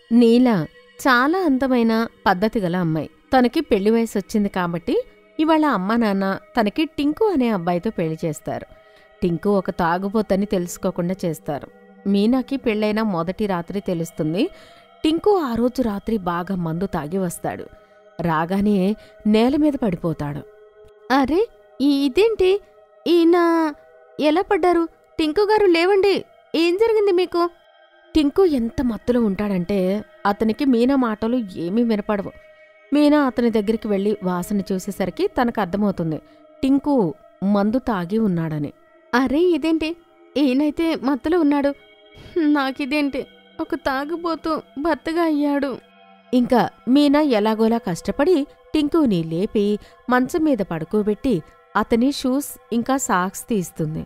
నీల చాలా అందమైన పద్ధతి గల అమ్మాయి తనకి పెళ్లి వయసు వచ్చింది కాబట్టి ఇవాళ అమ్మ నాన్న తనకి టింకు అనే అబ్బాయితో పెళ్లి చేస్తారు టింకు ఒక తాగుబోతని తెలుసుకోకుండా చేస్తారు మీనాకి పెళ్ళైన మొదటి రాత్రి తెలుస్తుంది టింకు ఆ రోజు రాత్రి బాగా మందు తాగి వస్తాడు రాగానే నేల మీద పడిపోతాడు అరే ఈ- ఇదేంటి ఈయన ఎలా పడ్డారు టింకు గారు లేవండి ఏం జరిగింది మీకు టింకు ఎంత మత్తులో ఉంటాడంటే అతనికి మీనా మాటలు ఏమీ వినపడవు మీనా అతని దగ్గరికి వెళ్ళి వాసన చూసేసరికి తనకు అర్థమవుతుంది టింకు మందు తాగి ఉన్నాడని అరే ఇదేంటి ఈయనైతే మత్తులో ఉన్నాడు నాకిదేంటి ఒక తాగుబోతూ భర్తగా అయ్యాడు ఇంకా మీనా ఎలాగోలా కష్టపడి టింకుని లేపి మంచం మీద పడుకోబెట్టి అతని షూస్ ఇంకా సాక్స్ తీస్తుంది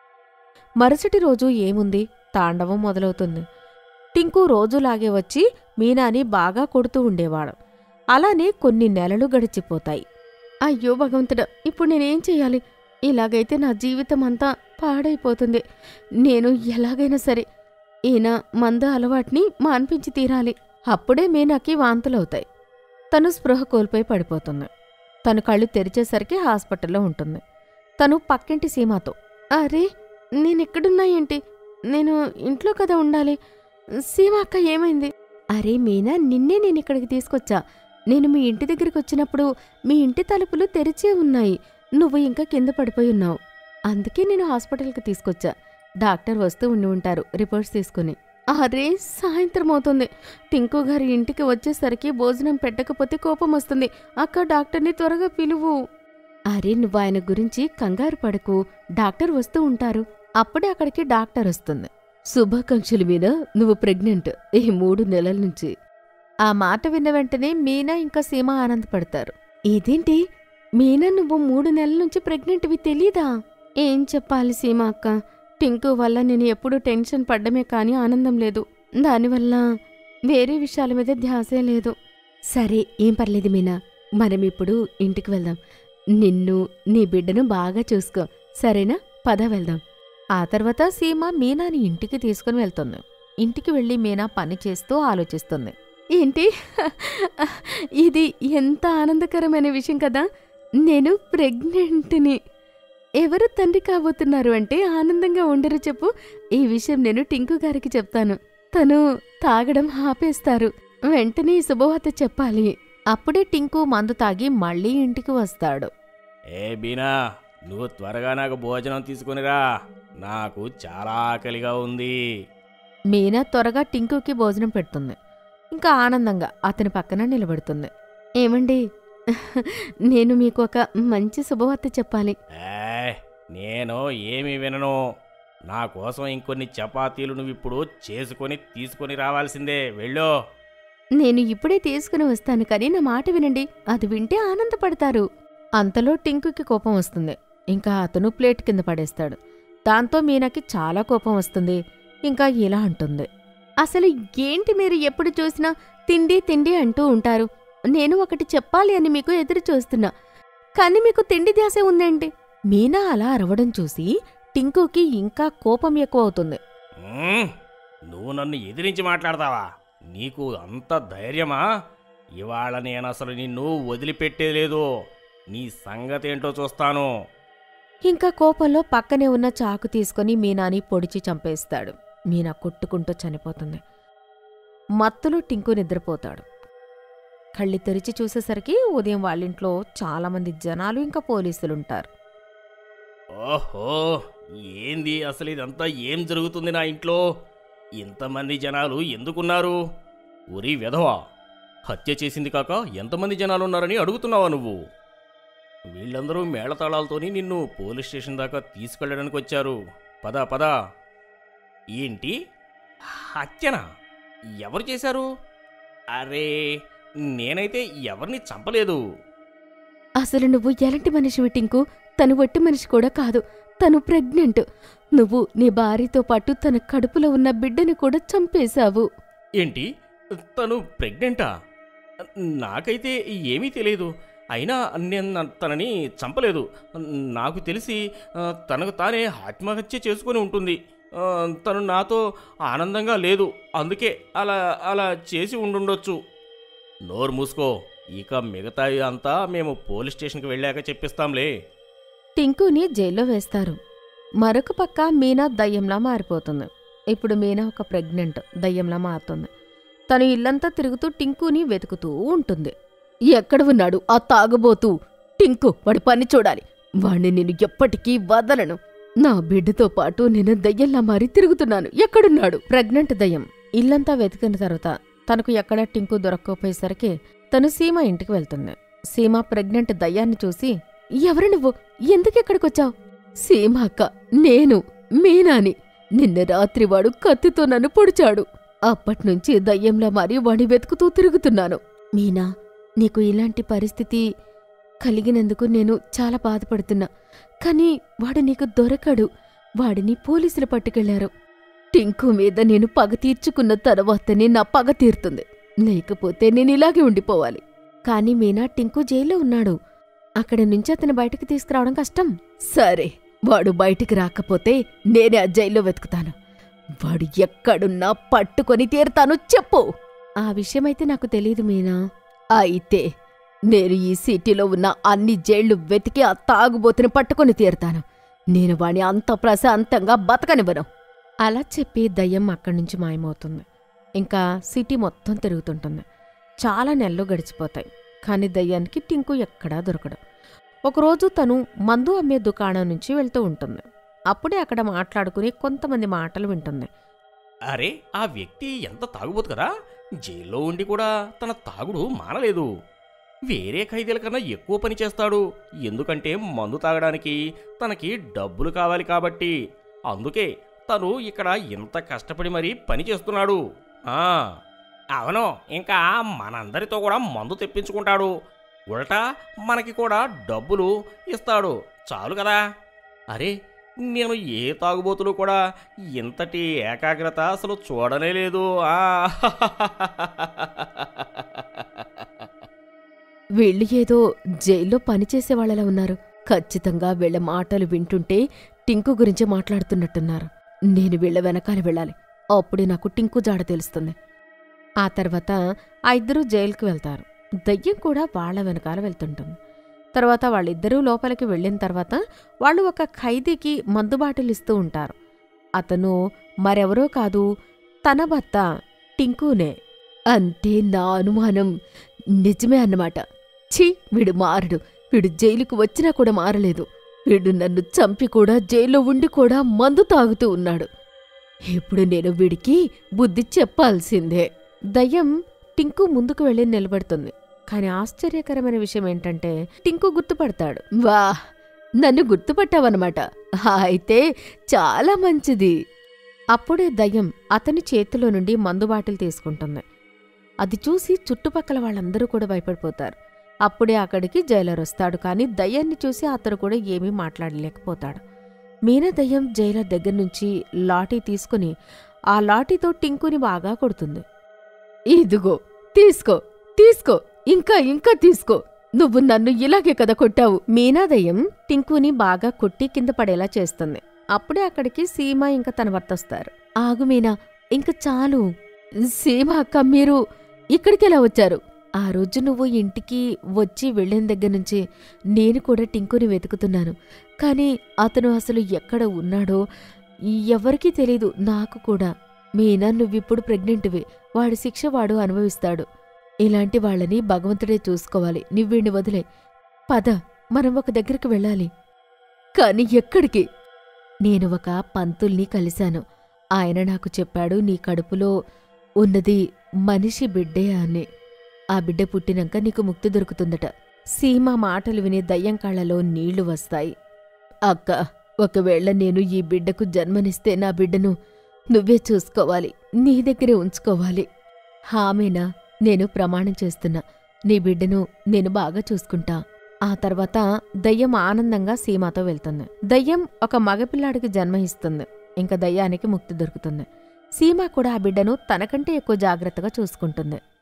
మరుసటి రోజు ఏముంది తాండవం మొదలవుతుంది టింకు రోజులాగే వచ్చి మీనాని బాగా కొడుతూ ఉండేవాడు అలానే కొన్ని నెలలు గడిచిపోతాయి అయ్యో భగవంతుడా ఇప్పుడు నేనేం చెయ్యాలి ఇలాగైతే నా జీవితం అంతా పాడైపోతుంది నేను ఎలాగైనా సరే ఈయన మంద అలవాటుని మాన్పించి తీరాలి అప్పుడే మీనాకి వాంతులవుతాయి తను స్పృహ కోల్పోయి పడిపోతుంది తను కళ్ళు తెరిచేసరికి హాస్పిటల్లో ఉంటుంది తను పక్కింటి సీమాతో అరే నేనెక్కడున్నా ఏంటి నేను ఇంట్లో కదా ఉండాలి సీమ అక్క ఏమైంది అరే మీనా నిన్నే నేను ఇక్కడికి తీసుకొచ్చా నేను మీ ఇంటి దగ్గరికి వచ్చినప్పుడు మీ ఇంటి తలుపులు తెరిచే ఉన్నాయి నువ్వు ఇంకా కింద పడిపోయి ఉన్నావు అందుకే నేను హాస్పిటల్కి తీసుకొచ్చా డాక్టర్ వస్తూ ఉండి ఉంటారు రిపోర్ట్స్ తీసుకుని అరే సాయంత్రం అవుతుంది టింకు గారి ఇంటికి వచ్చేసరికి భోజనం పెట్టకపోతే కోపం వస్తుంది అక్క డాక్టర్ని త్వరగా పిలువు అరే నువ్వు ఆయన గురించి కంగారు పడకు డాక్టర్ వస్తూ ఉంటారు అప్పుడే అక్కడికి డాక్టర్ వస్తుంది శుభాకాంక్షల మీద నువ్వు ప్రెగ్నెంట్ ఈ మూడు నెలల నుంచి ఆ మాట విన్న వెంటనే మీనా ఇంకా సీమ ఆనందపడతారు ఇదేంటి మీనా నువ్వు మూడు నెలల నుంచి ప్రెగ్నెంట్వి తెలీదా ఏం చెప్పాలి సీమ అక్క టింకు వల్ల నేను ఎప్పుడూ టెన్షన్ పడ్డమే కానీ ఆనందం లేదు దానివల్ల వేరే విషయాల మీద ధ్యాసే లేదు సరే ఏం పర్లేదు మీనా మనం ఇప్పుడు ఇంటికి వెళ్దాం నిన్ను నీ బిడ్డను బాగా చూసుకో సరేనా పద వెళ్దాం ఆ తర్వాత సీమ మీనాని ఇంటికి తీసుకుని వెళ్తుంది ఇంటికి వెళ్ళి మీనా పని చేస్తూ ఆలోచిస్తుంది ఏంటి ఇది ఎంత ఆనందకరమైన విషయం కదా నేను ప్రెగ్నెంట్ని ఎవరు తండ్రి కాబోతున్నారు అంటే ఆనందంగా ఉండరు చెప్పు ఈ విషయం నేను టింకు గారికి చెప్తాను తను తాగడం ఆపేస్తారు వెంటనే ఈ శుభవార్త చెప్పాలి అప్పుడే టింకు మందు తాగి మళ్ళీ ఇంటికి వస్తాడు ఏ బీనా నువ్వు త్వరగా నాకు భోజనం తీసుకునిరా నాకు చాలా ఆకలిగా ఉంది మీనా త్వరగా టింకుకి భోజనం పెడుతుంది ఇంకా ఆనందంగా అతని పక్కన నిలబడుతుంది ఏమండి నేను మీకు ఒక మంచి శుభవార్త చెప్పాలి ఏ నేను ఏమీ వినను నా కోసం ఇంకొన్ని చపాతీలు నువ్వు ఇప్పుడు చేసుకొని తీసుకొని రావాల్సిందే వెళ్ళు నేను ఇప్పుడే తీసుకుని వస్తాను కానీ నా మాట వినండి అది వింటే ఆనందపడతారు అంతలో టింకుకి కోపం వస్తుంది ఇంకా అతను ప్లేట్ కింద పడేస్తాడు దాంతో మీనాకి చాలా కోపం వస్తుంది ఇంకా ఇలా అంటుంది అసలు ఏంటి మీరు ఎప్పుడు చూసినా తిండి తిండి అంటూ ఉంటారు నేను ఒకటి చెప్పాలి అని మీకు ఎదురు చూస్తున్నా కానీ మీకు తిండి ధ్యాసే ఉందేంటి మీనా అలా అరవడం చూసి టింకుకి ఇంకా కోపం ఎక్కువ అవుతుంది మ్మ్. నువ్వు నన్ను ఎదిరించి మాట్లాడతావా నీకు అంత ధైర్యమా ఇవాళ నేను అసలు నిన్ను వదిలిపెట్టేలేదు నీ సంగతి ఏంటో చూస్తాను ఇంకా కోపంలో పక్కనే ఉన్న చాకు తీసుకుని మీనాని పొడిచి చంపేస్తాడు మీనా కొట్టుకుంటూ చనిపోతుంది మత్తులో టింకు నిద్రపోతాడు కళ్ళి తెరిచి చూసేసరికి ఉదయం వాళ్ళింట్లో చాలామంది జనాలు ఇంకా పోలీసులుంటారు ఓహో ఏంది అసలు ఇదంతా ఏం జరుగుతుంది నా ఇంట్లో ఇంతమంది జనాలు ఎందుకున్నారు ఉరి వెధవా హత్య చేసింది కాక ఎంతమంది జనాలు ఉన్నారని అడుగుతున్నావా నువ్వు వీళ్ళందరూ మేళతాళాలతోని నిన్ను పోలీస్ స్టేషన్ దాకా తీసుకెళ్ళడానికి వచ్చారు పద పద ఏంటి హత్యనా ఎవరు చేశారు అరే నేనైతే ఎవరిని చంపలేదు అసలు నువ్వు ఎలాంటి మనిషివి టింకు తను వట్టి మనిషి కూడా కాదు తను ప్రెగ్నెంట్ నువ్వు నీ భార్యతో పాటు తన కడుపులో ఉన్న బిడ్డని కూడా చంపేశావు ఏంటి తను ప్రెగ్నెంటా నాకైతే ఏమీ తెలియదు అయినా నేను తనని చంపలేదు నాకు తెలిసి ఆ, తనకు తానే ఆత్మహత్య చేసుకొని ఉంటుంది ఆ, తను నాతో ఆనందంగా లేదు అందుకే అలా అలా చేసి ఉండుండొచ్చు నోరు మూసుకో ఇక మిగతా అంతా మేము పోలీస్ స్టేషన్కి వెళ్ళాక చెప్పిస్తాంలే టింకుని జైల్లో వేస్తారు మరొక పక్క మీనా దయ్యంలా మారిపోతుంది ఇప్పుడు మీనా ఒక ప్రెగ్నెంట్ దయ్యంలా మారుతుంది తను ఇల్లంతా తిరుగుతూ టింకుని వెతుకుతూ ఉంటుంది ఎక్కడ ఉన్నాడు ఆ తాగబోతూ టింకు వాడి పని చూడాలి వాణ్ణి నేను ఎప్పటికీ వదలను నా బిడ్డతో పాటు నేను దయ్యంలా మారి తిరుగుతున్నాను ఎక్కడున్నాడు ప్రెగ్నెంట్ దయ్యం ఇల్లంతా వెతికిన తర్వాత తనకు ఎక్కడా టింకు దొరక్కపోయేసరికి తను సీమ ఇంటికి వెళ్తుంది సీమ ప్రెగ్నెంట్ దయ్యాన్ని చూసి ఎవరు నువ్వు ఎందుకెక్కడికొచ్చావు సీమ అక్క నేను మీనాని నిన్న రాత్రి వాడు కత్తితో నన్ను పొడిచాడు అప్పట్నుంచి దయ్యంలా మారి వాడి వెతుకుతూ తిరుగుతున్నాను మీనా నీకు ఇలాంటి పరిస్థితి కలిగినందుకు నేను చాలా బాధపడుతున్నా కానీ వాడు నీకు దొరకడు వాడిని పోలీసులు పట్టుకెళ్లారు టింకు మీద నేను పగ తీర్చుకున్న తర్వాతనే నా పగ తీరుతుంది లేకపోతే నేను ఇలాగే ఉండిపోవాలి కానీ మీనా టింకు జైల్లో ఉన్నాడు అక్కడి నుంచి అతను బయటకు తీసుకురావడం కష్టం సరే వాడు బయటికి రాకపోతే నేనే ఆ జైల్లో వెతుకుతాను వాడు ఎక్కడున్నా పట్టుకొని తీరుతాను చెప్పు ఆ విషయమైతే నాకు తెలీదు మీనా అయితే నేను ఈ సిటీలో ఉన్న అన్ని జైళ్లు వెతికి ఆ తాగుబోతుని పట్టుకొని తీరుతాను నేను వాణ్ణి అంత ప్రశాంతంగా బతకనివ్వను అలా చెప్పి దయ్యం అక్కడి నుంచి మాయమవుతుంది ఇంకా సిటీ మొత్తం తిరుగుతుంటుంది చాలా నెలలు గడిచిపోతాయి కానీ దయ్యానికి టింకు ఎక్కడా దొరకడు ఒకరోజు తను మందు అమ్మే దుకాణం నుంచి వెళ్తూ ఉంటుంది అప్పుడే అక్కడ మాట్లాడుకుని కొంతమంది మాటలు వింటుంది అరే ఆ వ్యక్తి ఎంత తాగుబోతు కదా జైల్లో ఉండి కూడా తన తాగుడు మానలేదు వేరే ఖైదీల కన్నా ఎక్కువ పని చేస్తాడు ఎందుకంటే మందు తాగడానికి తనకి డబ్బులు కావాలి కాబట్టి అందుకే తను ఇక్కడ ఇంత కష్టపడి మరీ పని చేస్తున్నాడు ఆ, అవును ఇంకా మనందరితో కూడా మందు తెప్పించుకుంటాడు ఉల్టా మనకి కూడా డబ్బులు ఇస్తాడు చాలు కదా అరే నేను ఏ తాగుబోతులు కూడా ఇంతటి ఏకాగ్రత అసలు చూడనే లేదు ఆ వీళ్ళు ఏదో జైల్లో పనిచేసే వాళ్ళలా ఉన్నారు ఖచ్చితంగా వీళ్ళ మాటలు వింటుంటే టింకు గురించి మాట్లాడుతున్నట్టున్నారు నేను వీళ్ళ వెనకాల వెళ్ళాలి అప్పుడే నాకు టింకు జాడ తెలుస్తుంది ఆ తర్వాత ఆ ఇద్దరూ జైలుకి వెళ్తారు దయ్యం కూడా వాళ్ళ వెనకాల వెళ్తుంటుంది తర్వాత వాళ్ళిద్దరూ లోపలికి వెళ్ళిన తర్వాత వాళ్ళు ఒక ఖైదీకి మందు బాటిల్ ఇస్తూ ఉంటారు అతను మరెవరో కాదు తన భర్త టింకునే అంటే నా అనుమానం నిజమే అన్నమాట ఛీ వీడు మారడు వీడు జైలుకు వచ్చినా కూడా మారలేదు వీడు నన్ను చంపి కూడా జైల్లో ఉండి కూడా మందు తాగుతూ ఉన్నాడు ఇప్పుడు నేను వీడికి బుద్ధి చెప్పాల్సిందే దయ్యం టింకు ముందుకు వెళ్ళి నిలబడుతుంది కాని ఆశ్చర్యకరమైన విషయం ఏంటంటే టింకు గుర్తుపడతాడు వా నన్ను గుర్తుపట్టావన్నమాట అయితే చాలా మంచిది అప్పుడే దయ్యం అతని చేతిలో నుండి మందు బాటిల్ తీసుకుంటుంది అది చూసి చుట్టుపక్కల వాళ్ళందరూ కూడా భయపడిపోతారు అప్పుడే అక్కడికి జైలర్ వస్తాడు కానీ దయ్యాన్ని చూసి అతను కూడా ఏమీ మాట్లాడలేకపోతాడు మీనా దయ్యం జైలర్ దగ్గర నుంచి లాఠీ తీసుకుని ఆ లాఠీతో టింకుని బాగా కొడుతుంది ఇదిగో తీసుకో తీసుకో ఇంకా ఇంకా తీసుకో నువ్వు నన్ను ఇలాగే కదా కొట్టావు మీనా దయ్యం టింకుని బాగా కొట్టి కింద పడేలా చేస్తుంది అప్పుడే అక్కడికి సీమ ఇంకా తన భర్త వస్తారు ఆగు మీనా ఇంక చాలు సీమ అక్క మీరు ఇక్కడికెలా వచ్చారు ఆ రోజు నువ్వు ఇంటికి వచ్చి వెళ్ళిన దగ్గర నుంచి నేను కూడా టింకుని వెతుకుతున్నాను కానీ అతను అసలు ఎక్కడ ఉన్నాడో ఎవరికీ తెలీదు నాకు కూడా మీనా నువ్విప్పుడు ప్రెగ్నెంట్వి వాడి శిక్ష వాడు అనుభవిస్తాడు ఇలాంటి వాళ్ళని భగవంతుడే చూసుకోవాలి నువ్వీణ్ణి వదిలే పద మనం ఒక దగ్గరికి వెళ్ళాలి కాని ఎక్కడికి నేను ఒక పంతుల్ని కలిశాను ఆయన నాకు చెప్పాడు నీ కడుపులో ఉన్నది మనిషి బిడ్డే అని ఆ బిడ్డ పుట్టినాక నీకు ముక్తి దొరుకుతుందట సీమ మాటలు విని దయ్యం కళ్ళలో నీళ్లు వస్తాయి అక్క ఒకవేళ నేను ఈ బిడ్డకు జన్మనిస్తే నా బిడ్డను నువ్వే చూసుకోవాలి నీ దగ్గరే ఉంచుకోవాలి హామేనా నేను ప్రమాణం చేస్తున్నా నీ బిడ్డను నేను బాగా చూసుకుంటా ఆ తర్వాత దయ్యం ఆనందంగా సీమాతో వెళ్తుంది దయ్యం ఒక మగపిల్లాడికి జన్మ ఇస్తుంది ఇంకా దయ్యానికి ముక్తి దొరుకుతుంది సీమ కూడా ఆ బిడ్డను తనకంటే ఎక్కువ జాగ్రత్తగా చూసుకుంటుంది